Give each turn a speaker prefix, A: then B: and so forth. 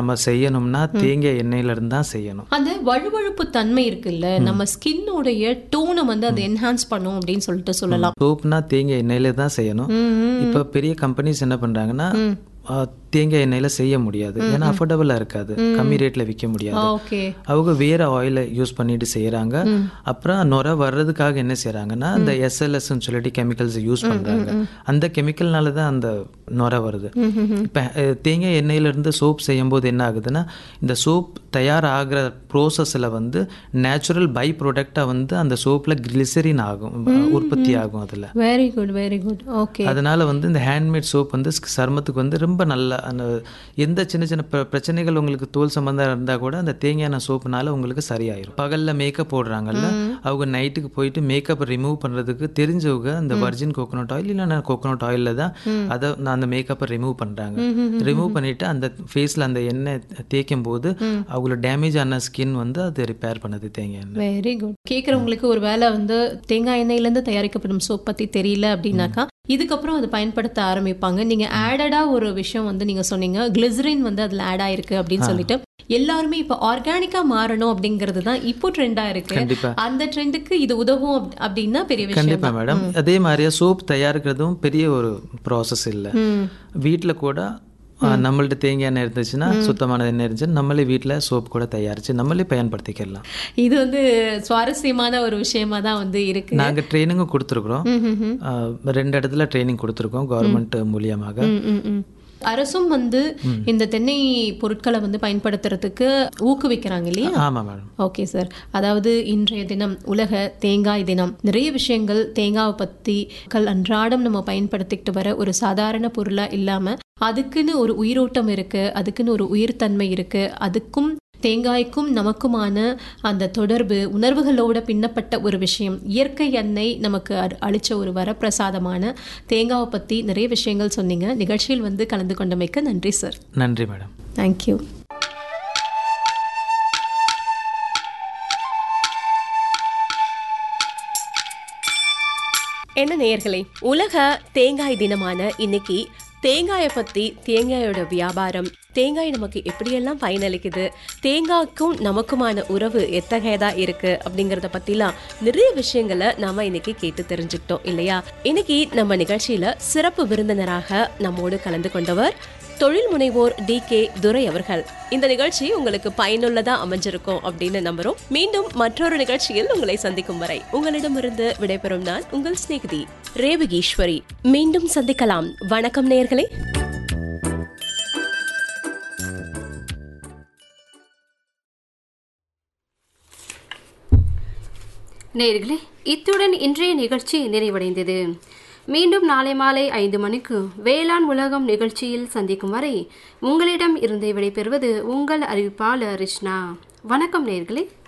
A: நம்ம செய்யணும்னா தேங்காய் எண்ணெயில இருந்து தான் செய்யணும்
B: அந்த வழுவழுப்பு தன்மை இருக்குல்ல நம்ம ஸ்கின்னோடைய டோனை வந்து அது என்ஹான்ஸ் பண்ணும் அப்படின்னு சொல்லிட்டு சொல்லலாம்
A: சோப்னா தேங்காய் எண்ணெயில தான் செய்யணும் இப்போ பெரிய கம்பெனிஸ் என்ன பண்றாங்கன்னா ஆ, தேங்காய் எண்ணெயில செய்ய முடியாது ஏன்னா அஃபோர்டபுளா இருக்காது கம்மி ரேட்ல விற்க முடியாது
B: ஓகே
A: அவங்க வேற ஆயிலை யூஸ் பண்ணிட்டு செய்யறாங்க அப்புறம் நுர வர்றதுக்காக என்ன செய்யறாங்கன்னா அந்த எஸ்எல்எஸ் சொல்லிட்டு கெமிக்கல்ஸ் யூஸ் பண்றாங்க அந்த கெமிக்கல்னால தான் அந்த நுர வருது இப்போ தேங்காய் எண்ணெயில இருந்து சோப் செய்யும் போது என்ன ஆகுதுன்னா இந்த சோப் தயாராகிற ப்ரோசஸில் வந்து நேச்சுரல் பை ப்ராடக்டாக வந்து அந்த சோப்பில் கிளிசரின் ஆகும் உற்பத்தி ஆகும் அதில்
B: very good very good okay
A: அதனால வந்து இந்த ஹேண்ட்மேட் சோப் வந்து சருமத்துக்கு வந்து ரொம்ப நல்ல அந்த எந்த சின்ன சின்ன பிர- பிரச்சனைகள் உங்களுக்கு தோல் சம்பந்தம் இருந்தால் கூட அந்த தேங்காய் எண்ணெய் சோப்புனால உங்களுக்கு சரியாயிரும் பகலில் மேக்கப் போடுறாங்கல்ல அவங்க நைட்டுக்கு போயிட்டு மேக்கப் ரிமூவ் பண்ணுறதுக்கு தெரிஞ்சவங்க அந்த வர்ஜின் கோகோனட் ஆயில் இல்லைன்னா கோகோனட் ஆயிலில் தான் அதை நான் அந்த மேக்கப்பை ரிமூவ் பண்ணுறாங்க ரிமூவ் பண்ணிட்டு அந்த ஃபேஸில் அந்த எண்ணெய் தேய்க்கும் போது அவங்களோட டேமேஜ் ஆன ஸ்கின் வந்து அது ரிப்பேர் பண்ணுது தேங்காய் எண்ணெய்
B: வெரி குட் கேட்குறவங்களுக்கு ஒரு வேளை வந்து தேங்காய் எண்ணெயிலேருந்து தயாரிக்கப்படும் சோப் பற்றி தெரியல அப்படின்னாக்கா இதுக்கப்புறம் அதை பயன்படுத்த ஆரம்பிப்பாங்க நீங்கள் ஆடடாக ஒரு விஷயம் வந்து நீங்கள் சொன்னீங்க கிளிசரின் வந்து அதில் ஆட் ஆயிருக்கு அப்படின்னு சொல்லிட்டு எல்லாருமே இப்போ ஆர்கானிக்காக மாறணும் அப்படிங்கிறது தான் இப்போ ட்ரெண்டாக இருக்கு
A: கண்டிப்பா
B: அந்த ட்ரெண்டுக்கு இது உதவும் அப்- அப்படின்னா பெரிய விஷயம்
A: கண்டிப்பா மேடம் அதே மாதிரியே சோப் தயாரிக்கிறதும் பெரிய ஒரு ப்ராசஸ் இல்லை
B: ம்
A: வீட்டில் கூட ஆ, நம்மள்ட்ட தேங்காய் எண்ணெய் இருந்துச்சுன்னா சுத்தமான எண்ணெய் இருந்துச்சு நம்மளே வீட்டில் சோப் கூட தயாரிச்சு நம்மளே பயன்படுத்திக்கலாம்
B: இது வந்து சுவாரஸ்யமான ஒரு விஷயமா தான் வந்து இருக்கு
A: நாங்கள் ட்ரைனிங்கும் கொடுத்துருக்குறோம்
B: ம், ம், ம்.
A: ஆ, ரெண்டு இடத்துல ட்ரைனிங் கொடுத்துருக்கோம் கவர்மெண்ட் மூலியமாக
B: ம், ம், ம். அரசும் வந்து இந்த தென்னை பொருட்களை வந்து பயன்படுத்துறதுக்கு ஊக்குவிக்கிறாங்க இல்லையா
A: ஆமாம் மேடம்
B: ஓகே சார் அதாவது இன்றைய தினம் உலக தேங்காய் தினம் நிறைய விஷயங்கள் தேங்காவை பற்றி மக்கள் அன்றாடம் நம்ம பயன்படுத்திக்கிட்டு வர ஒரு சாதாரண பொருளாக இல்லாமல் அதுக்குன்னு ஒரு உயிரோட்டம் இருக்கு அதுக்குன்னு ஒரு உயிர்த்தன்மை இருக்கு அதுக்கும் தேங்காய்க்கும் நமக்குமான அந்த தொடர்பு உணர்வுகளோட பின்னப்பட்ட ஒரு விஷயம் இயற்கை எண்ணெய் நமக்கு அ- அளிச்ச ஒரு வரப்பிரசாதமான தேங்காவை பற்றி நிறைய விஷயங்கள் சொன்னீங்க நிகழ்ச்சியில் வந்து கலந்து கொண்டமைக்கு நன்றி சார்
A: நன்றி மேடம்
B: தேங்க்யூ
C: என்ன நேயர்களே உலக தேங்காய் தினமான இன்னைக்கு தேங்காயை பத்தி தேங்காயோட வியாபாரம் தேங்காய் நமக்கு எப்படியெல்லாம் பயனளிக்குது தேங்காய்க்கும் நமக்குமான உறவு எத்தகையதா இருக்கு அப்படிங்கறத பத்திலாம் நிறைய விஷயங்களை நாம இன்னைக்கு கேட்டு தெரிஞ்சுக்கிட்டோம் இல்லையா இன்னைக்கு நம்ம நிகழ்ச்சியில சிறப்பு விருந்தினராக நம்மோடு கலந்து கொண்டவர் தொழில் முனைவோர் டி கே துரை அவர்கள் இந்த நிகழ்ச்சி உங்களுக்கு பயனுள்ளதா அமைஞ்சிருக்கும் அப்படின்னு நம்புறோம் மீண்டும் மற்றொரு நிகழ்ச்சியில் உங்களை சந்திக்கும் வரை உங்களிடமிருந்து விடைபெறும் நான் உங்கள் சிநேகிதி ரேவகீஸ்வரி மீண்டும் சந்திக்கலாம் வணக்கம் நேயர்களே
D: நேயர்களே இத்துடன் இன்றைய நிகழ்ச்சி நிறைவடைந்தது மீண்டும் நாளை மாலை ஐந்து மணிக்கு வேளாண் உலகம் நிகழ்ச்சியில் சந்திக்கும் வரை உங்களிடம் இருந்து விடைபெறுவது உங்கள் அறிவிப்பாளர் ரிஷ்ணா வணக்கம் நேயர்களே